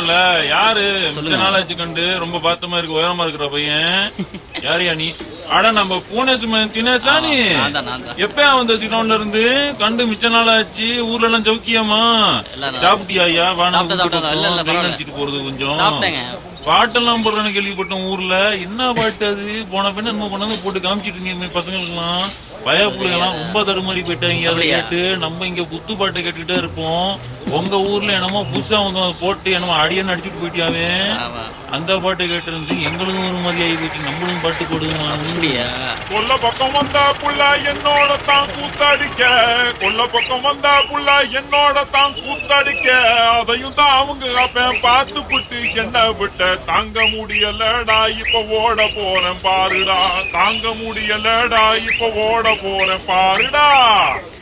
கூப்பிட்டேன்ல யாரு மிச்ச நாள் ஆச்சு கண்டு ரொம்ப பாத்தமா இருக்கு உயரமா இருக்கிற பையன் யாரையா நீ அட நம்ம பூனேசும தினேஷா நீ நான் தான், நான் தான். எப்ப வந்த சிலோன்ல இருந்து கண்டு மிச்ச நாள் ஆச்சு ஊர்ல எல்லாம் சௌக்கியமா எல்லாம் நல்லா- சாப்பிட்டியா ஐயா வாங்க சாப்பிட்டேன், சாப்பிட்டேன். இல்ல, இல்ல, பரவாயில்ல. அடிச்சிட்டு போறது கொஞ்சம் சாப்பிட்டேங்க பாட்டெல்லாம் போடுறேன்னு கேள்விப்பட்டோம் ஊர்ல என்ன பாட்டு அது போன பின்ன நம்ம கொண்டாந்து போட்டு காமிச்சிட்டு இருக்கீங்க பசங்களுக்குலாம் பய பிள்ளைங்கலாம் ரொம்ப தடுமாறி போயிட்டாங்க அதை அப்படியா? கேட்டு நம்ம இங்க புத்து பாட்டை கேட்டுக்கிட்டே இருப்போம் உங்க ஊர்ல என்னமோ புதுசா வந்து அதை போட்டு என்னமோ அடியன்னு அடிச்சுட்டு போயிட்டியாவே ஆமா அந்த பாட்டை கேட்டு இருந்து எங்களுக்கும் ஒரு மாதிரி ஆகி போச்சு நம்மளும் பாட்டு போடுமா அப்படியா கொல்ல பக்கம் வந்தா புள்ள என்னோட தான் கூத்தடிக்க கொல்ல பக்கம் வந்தா புள்ள என்னோட தான் கூத்தடிக்க அதையும் தான் அவங்க அப்பன் பார்த்து புட்டு என்ன விட்ட தாங்க முடியலடா இப்ப ஓட போறேன் பாருடா தாங்க முடியலடா இப்ப ஓட போறேன் பாருடா